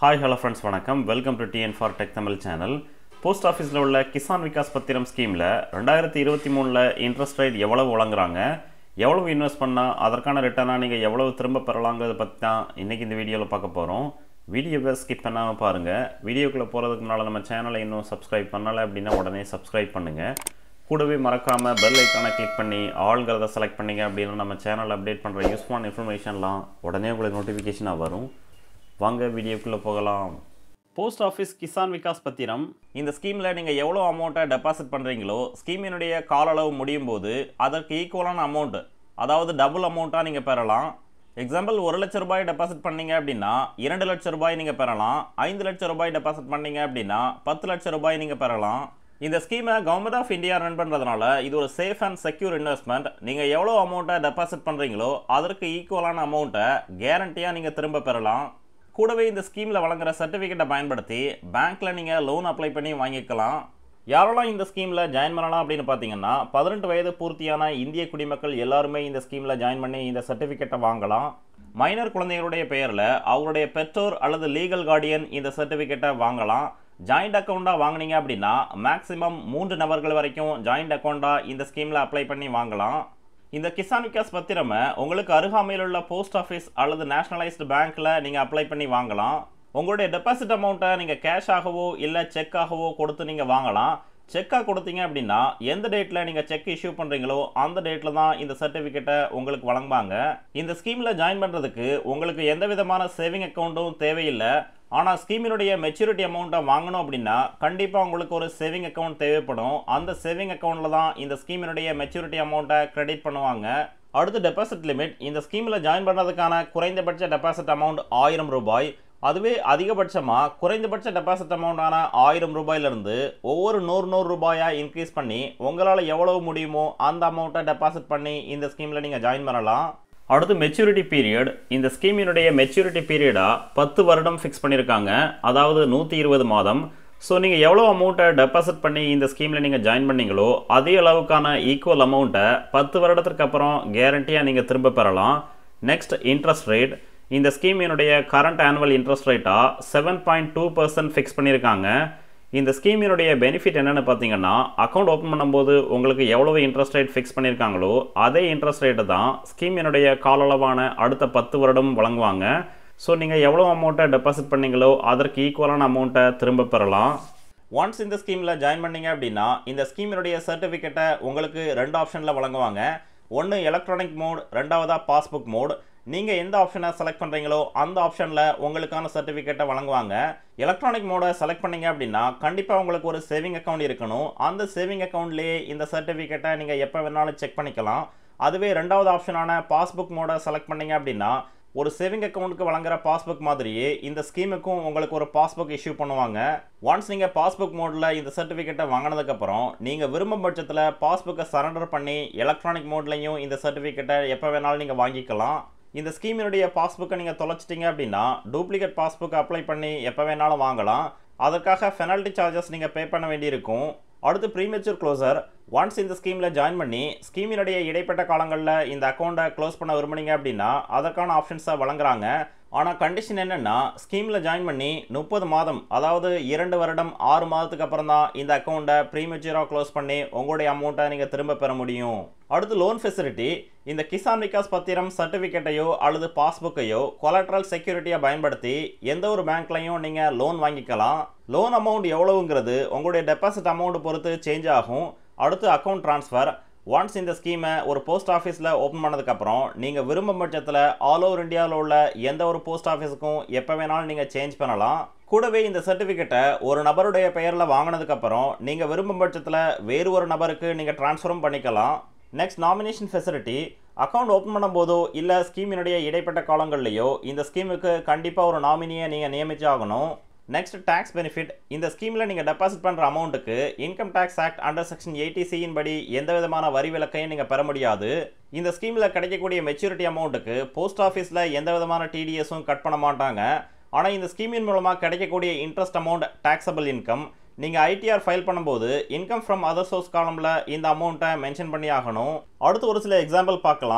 hi hello friends வணக்கம் welcome to TN for tech Tamil channel post ஆஃபீஸில் உள்ள கிசான் விகாஸ் பத்திரம் ஸ்கீமில் ரெண்டாயிரத்தி இருபத்தி மூணில் இன்ட்ரெஸ்ட் ரேட் எவ்வளவு வழங்குறாங்க எவ்வளவு இன்வெஸ்ட் பண்ணால் அதற்கான ரிட்டர்னாக நீங்கள் எவ்வளவு திரும்ப பெறலாங்கிறத பற்றி தான் இன்றைக்கி இந்த வீடியோவில் பார்க்க போகிறோம் வீடியோவை ஸ்கிப் பண்ணாமல் பாருங்கள் வீடியோக்குள்ளே போகிறதுக்கு முன்னால் நம்ம சேனலை இன்னும் சப்ஸ்கிரைப் பண்ணலை அப்படின்னா உடனே சப்ஸ்கிரைப் பண்ணுங்கள் கூடவே மறக்காமல் பெல் ஐக்கானை கிளிக் பண்ணி ஆளுங்கிறத செலக்ட் பண்ணீங்க அப்படின்னா நம்ம சேனல் அப்டேட் பண்ணுற யூஸ்ஃபுல்லான இன்ஃபர்மேஷன்லாம் உடனே உங்களுக்கு நோட்டிஃபிகேஷனாக வரும் வாங்க வீடியோக்குள்ளே போகலாம் போஸ்ட் ஆஃபீஸ் கிசான் விகாஸ் பத்திரம் இந்த ஸ்கீமில் நீங்கள் எவ்வளோ அமௌண்ட்டை டெபாசிட் பண்ணுறீங்களோ ஸ்கீமினுடைய கால அளவு முடியும் போது அதற்கு ஈக்குவலான அமௌண்ட் அதாவது டபுள் அமௌண்ட்டாக நீங்கள் பெறலாம் எக்ஸாம்பிள் ஒரு லட்ச ரூபாய் டெபாசிட் பண்ணீங்க அப்படின்னா இரண்டு லட்ச ரூபாய் நீங்கள் பெறலாம் ஐந்து லட்ச ரூபாய் டெபாசிட் பண்ணீங்க அப்படின்னா பத்து லட்ச ரூபாய் நீங்கள் பெறலாம் இந்த ஸ்கீமை கவர்மெண்ட் ஆஃப் இந்தியா ரன் பண்ணுறதுனால இது ஒரு சேஃப் அண்ட் செக்யூர் இன்வெஸ்ட்மெண்ட் நீங்கள் எவ்வளோ அமௌண்ட்டை டெபாசிட் பண்ணுறீங்களோ அதற்கு ஈக்குவலான அமௌண்ட்டை கேரண்டியாக நீங்கள் திரும்ப பெறலாம் கூடவே இந்த ஸ்கீமில் வழங்குற சர்டிஃபிகேட்டை பயன்படுத்தி பேங்க்கில் நீங்கள் லோன் அப்ளை பண்ணி வாங்கிக்கலாம் யாரெல்லாம் இந்த ஸ்கீமில் ஜாயின் பண்ணலாம் அப்படின்னு பார்த்தீங்கன்னா பதினெட்டு வயது பூர்த்தியான இந்திய குடிமக்கள் எல்லாருமே இந்த ஸ்கீமில் ஜாயின் பண்ணி இந்த சர்டிஃபிகேட்டை வாங்கலாம் மைனர் குழந்தைகளுடைய பெயரில் அவருடைய பெற்றோர் அல்லது லீகல் கார்டியன் இந்த சர்டிஃபிகேட்டை வாங்கலாம் ஜாயிண்ட் அக்கௌண்ட்டாக வாங்குனீங்க அப்படின்னா மேக்ஸிமம் மூன்று நபர்கள் வரைக்கும் ஜாயிண்ட் அக்கௌண்ட்டாக இந்த ஸ்கீமில் அப்ளை பண்ணி வாங்கலாம் இந்த கிசான் விகாஸ் பத்திரமை உங்களுக்கு அருகாமையில் உள்ள போஸ்ட் ஆஃபீஸ் அல்லது நேஷனலைஸ்டு பேங்க்கில் நீங்கள் அப்ளை பண்ணி வாங்கலாம் உங்களுடைய டெபாசிட் அமௌண்ட்டை நீங்கள் கேஷாகவோ இல்லை செக்காகவோ கொடுத்து நீங்கள் வாங்கலாம் செக்காக கொடுத்தீங்க அப்படின்னா எந்த டேட்டில் நீங்கள் செக் இஷ்யூ பண்ணுறீங்களோ அந்த டேட்டில் தான் இந்த சர்டிஃபிகேட்டை உங்களுக்கு வழங்குவாங்க இந்த ஸ்கீமில் ஜாயின் பண்ணுறதுக்கு உங்களுக்கு எந்த விதமான சேவிங் அக்கௌண்ட்டும் தேவையில்லை ஆனால் ஸ்கீமினுடைய மெச்சூரிட்டி அமௌண்ட்டை வாங்கணும் அப்படின்னா கண்டிப்பாக உங்களுக்கு ஒரு சேவிங் அக்கௌண்ட் தேவைப்படும் அந்த சேவிங் அக்கௌண்ட்டில் தான் இந்த ஸ்கீமினுடைய மெச்சூரிட்டி அமௌண்ட்டை கிரெடிட் பண்ணுவாங்க அடுத்து டெபாசிட் லிமிட் இந்த ஸ்கீமில் ஜாயின் பண்ணுறதுக்கான குறைந்தபட்ச டெபாசிட் அமௌண்ட் ஆயிரம் ரூபாய் அதுவே அதிகபட்சமாக குறைந்தபட்ச டெபாசிட் அமௌண்ட்டான ஆயிரம் ரூபாயிலிருந்து ஒவ்வொரு நூறு நூறு ரூபாயாக இன்க்ரீஸ் பண்ணி உங்களால் எவ்வளவு முடியுமோ அந்த அமௌண்ட்டை டெபாசிட் பண்ணி இந்த ஸ்கீமில் நீங்கள் ஜாயின் பண்ணலாம் அடுத்து மெச்சூரிட்டி பீரியட் இந்த ஸ்கீமினுடைய மெச்சூரிட்டி பீரியடாக பத்து வருடம் ஃபிக்ஸ் பண்ணியிருக்காங்க அதாவது நூற்றி இருபது மாதம் ஸோ நீங்கள் எவ்வளோ அமௌண்ட்டை டெபாசிட் பண்ணி இந்த ஸ்கீமில் நீங்கள் ஜாயின் பண்ணீங்களோ அதே அளவுக்கான ஈக்குவல் அமௌண்ட்டை பத்து வருடத்திற்கு அப்புறம் கேரண்டியாக நீங்கள் திரும்ப பெறலாம் நெக்ஸ்ட் இன்ட்ரெஸ்ட் ரேட் இந்த ஸ்கீமினுடைய கரண்ட் ஆனுவல் இன்ட்ரெஸ்ட் ரேட்டாக seven point two percent fix பண்ணியிருக்காங்க இந்த ஸ்கீமினுடைய பெனிஃபிட் என்னென்னு பார்த்தீங்கன்னா அக்கௌண்ட் ஓப்பன் பண்ணும்போது உங்களுக்கு எவ்வளவு இன்ட்ரெஸ்ட் ரேட் ஃபிக்ஸ் பண்ணியிருக்காங்களோ அதே இன்ட்ரெஸ்ட் ரேட்டு தான் ஸ்கீமினுடைய காலளவான அடுத்த பத்து வருடம் வழங்குவாங்க ஸோ நீங்கள் எவ்வளோ அமௌண்ட்டை டெபாசிட் பண்ணீங்களோ அதற்கு ஈக்குவலான அமௌண்ட்டை திரும்ப பெறலாம் ஒன்ஸ் இந்த ஸ்கீமில் ஜாயின் பண்ணீங்க அப்படின்னா இந்த ஸ்கீமினுடைய சர்டிஃபிகேட்டை உங்களுக்கு ரெண்டு ஆப்ஷனில் வழங்குவாங்க ஒன்று எலக்ட்ரானிக் மோட் ரெண்டாவதாக பாஸ்புக் மோட் நீங்கள் எந்த ஆப்ஷனை செலக்ட் பண்ணுறீங்களோ அந்த ஆப்ஷனில் உங்களுக்கான சர்டிஃபிகேட்டை வழங்குவாங்க எலக்ட்ரானிக் மோடை செலக்ட் பண்ணீங்க அப்படின்னா கண்டிப்பாக உங்களுக்கு ஒரு சேவிங் அக்கௌண்ட் இருக்கணும் அந்த சேவிங் அக்கௌண்ட்லேயே இந்த சர்டிஃபிகேட்டை நீங்கள் எப்போ வேணாலும் செக் பண்ணிக்கலாம் அதுவே ரெண்டாவது ஆப்ஷனான பாஸ்புக் மோடை செலக்ட் பண்ணீங்க அப்படின்னா ஒரு சேவிங் அக்கௌண்ட்டுக்கு வழங்குற பாஸ்புக் மாதிரியே இந்த ஸ்கீமுக்கும் உங்களுக்கு ஒரு பாஸ்புக் இஷ்யூ பண்ணுவாங்க ஒன்ஸ் நீங்கள் பாஸ்புக் மோடில் இந்த சர்டிஃபிகேட்டை வாங்கினதுக்கப்புறம் நீங்கள் விரும்பும் பட்சத்தில் பாஸ்புக்கை சரண்டர் பண்ணி எலக்ட்ரானிக் மோட்லையும் இந்த சர்டிஃபிகேட்டை எப்போ வேணாலும் நீங்கள் வாங்கிக்கலாம் இந்த ஸ்கீமினுடைய பாஸ்புக்கை நீங்கள் தொலைச்சிட்டிங்க அப்படின்னா டூப்ளிகேட் பாஸ்புக் அப்ளை பண்ணி எப்போ வேணாலும் வாங்கலாம் அதற்காக பெனால்ட்டி சார்ஜஸ் நீங்கள் பே பண்ண வேண்டியிருக்கும் அடுத்து ப்ரீமெச்சூர் க்ளோசர் ஒன்ஸ் இந்த ஸ்கீமில் ஜாயின் பண்ணி ஸ்கீமினுடைய இடைப்பட்ட காலங்களில் இந்த அக்கௌண்ட்டை க்ளோஸ் பண்ண விரும்புனீங்க அப்படின்னா அதற்கான ஆப்ஷன்ஸை வழங்குறாங்க ஆனால் கண்டிஷன் என்னென்னா ஸ்கீமில் ஜாயின் பண்ணி முப்பது மாதம் அதாவது இரண்டு வருடம் ஆறு மாதத்துக்கு அப்புறம் தான் இந்த அக்கௌண்ட்டை ப்ரீமெச்சூராக க்ளோஸ் பண்ணி உங்களுடைய அமௌண்ட்டை நீங்கள் திரும்ப பெற முடியும் அடுத்து லோன் ஃபெசிலிட்டி இந்த கிசான் விகாஸ் பத்திரம் சர்டிஃபிகேட்டையோ அல்லது பாஸ்புக்கையோ கொலட்ரல் செக்யூரிட்டியாக பயன்படுத்தி எந்த ஒரு பேங்க்லையும் நீங்கள் லோன் வாங்கிக்கலாம் லோன் அமௌண்ட் எவ்வளவுங்கிறது உங்களுடைய டெபாசிட் அமௌண்ட் பொறுத்து சேஞ்ச் ஆகும் அடுத்து அக்கௌண்ட் ட்ரான்ஸ்ஃபர் ஒன்ஸ் இந்த ஸ்கீமை ஒரு போஸ்ட் ஆஃபீஸில் ஓப்பன் பண்ணதுக்கப்புறம் நீங்கள் விரும்பும் பட்சத்தில் ஆல் ஓவர் இந்தியாவில் உள்ள எந்த ஒரு போஸ்ட் ஆஃபீஸுக்கும் எப்போ வேணாலும் நீங்கள் சேஞ்ச் பண்ணலாம் கூடவே இந்த சர்டிஃபிகேட்டை ஒரு நபருடைய பெயரில் வாங்கினதுக்கப்புறம் நீங்கள் விரும்பும் பட்சத்தில் வேறு ஒரு நபருக்கு நீங்கள் ட்ரான்ஸ்ஃபரும் பண்ணிக்கலாம் next nomination facility account open பண்ணும்போதோ இல்லை ஸ்கீமினுடைய இடைப்பட்ட காலங்கள்லையோ இந்த ஸ்கீமுக்கு கண்டிப்பாக ஒரு நாமினியை நீங்கள் நியமிச்சு ஆகணும் நெக்ஸ்ட் டேக்ஸ் பெனிஃபிட் இந்த ஸ்கீமில் நீங்கள் டெபாசிட் பண்ணுற அமௌண்ட்டுக்கு income tax act under section eighty சியின் படி எந்த விதமான வரி விலக்கையும் நீங்கள் பெற முடியாது இந்த ஸ்கீமில் கிடைக்கக்கூடிய மெச்சூரிட்டி அமௌண்ட்டுக்கு போஸ்ட் ஆஃபீஸில் எந்த விதமான டிடிஎஸும் கட் பண்ண மாட்டாங்க ஆனால் இந்த ஸ்கீமின் மூலமாக கிடைக்கக்கூடிய இன்ட்ரெஸ்ட் அமௌண்ட் டேக்ஸபிள் இன்கம் நீங்கள் ஐடிஆர் ஃபைல் பண்ணும்போது இன்கம் ஃப்ரம் அதர் சோர்ஸ் காலமில் இந்த அமௌண்ட்டை மென்ஷன் பண்ணி ஆகணும் அடுத்து ஒரு சில எக்ஸாம்பிள் பார்க்கலாம்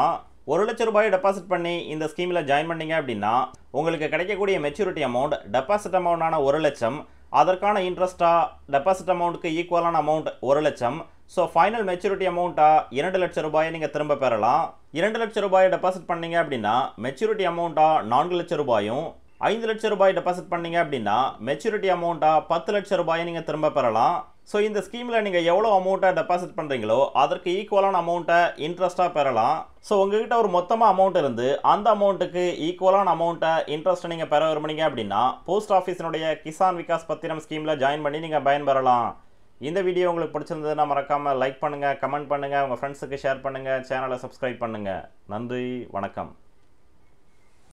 ஒரு லட்ச ரூபாய் டெபாசிட் பண்ணி இந்த ஸ்கீமில் ஜாயின் பண்ணீங்க அப்படின்னா உங்களுக்கு கிடைக்கக்கூடிய மெச்சூரிட்டி அமௌண்ட் டெபாசிட் அமௌண்டான ஒரு லட்சம் அதற்கான இன்ட்ரெஸ்ட்டாக டெபாசிட் அமௌண்ட்டுக்கு ஈக்குவலான அமௌண்ட் ஒரு லட்சம் ஸோ ஃபைனல் மெச்சூரிட்டி அமௌண்ட்டாக இரண்டு லட்சம் ரூபாயை நீங்கள் திரும்ப பெறலாம் இரண்டு லட்சம் ரூபாயை டெபாசிட் பண்ணீங்க அப்படின்னா மெச்சூரிட்டி அமௌண்ட்டாக நான்கு லட்சம் ரூபாயும் ஐந்து லட்சம் ரூபாய் டெபாசிட் பண்ணீங்க அப்படின்னா மெச்சூரிட்டி அமௌண்ட்டாக பத்து லட்சம் ரூபாயை நீங்கள் திரும்ப பெறலாம் ஸோ இந்த ஸ்கீமில் நீங்கள் எவ்வளோ அமௌண்ட்டை டெபாசிட் பண்ணுறீங்களோ அதற்கு ஈக்குவலான அமௌண்ட்டை இன்ட்ரெஸ்ட்டாக பெறலாம் ஸோ உங்ககிட்ட ஒரு மொத்தமாக அமௌண்ட் இருந்து அந்த அமௌண்ட்டுக்கு ஈக்குவலான அமௌண்ட்டை இன்ட்ரெஸ்ட்டை நீங்கள் பெற விரும்புனீங்க அப்படின்னா போஸ்ட் ஆஃபீஸினுடைய கிசான் விகாஸ் பத்திரம் ஸ்கீமில் ஜாயின் பண்ணி நீங்கள் பயன்பெறலாம் இந்த வீடியோ உங்களுக்கு பிடிச்சிருந்ததுன்னா மறக்காமல் லைக் பண்ணுங்கள் கமெண்ட் பண்ணுங்கள் உங்கள் ஃப்ரெண்ட்ஸுக்கு ஷேர் பண்ணுங்கள் சேனலை சப்ஸ்கிரைப் பண்ணுங்கள் நன்றி வணக்கம்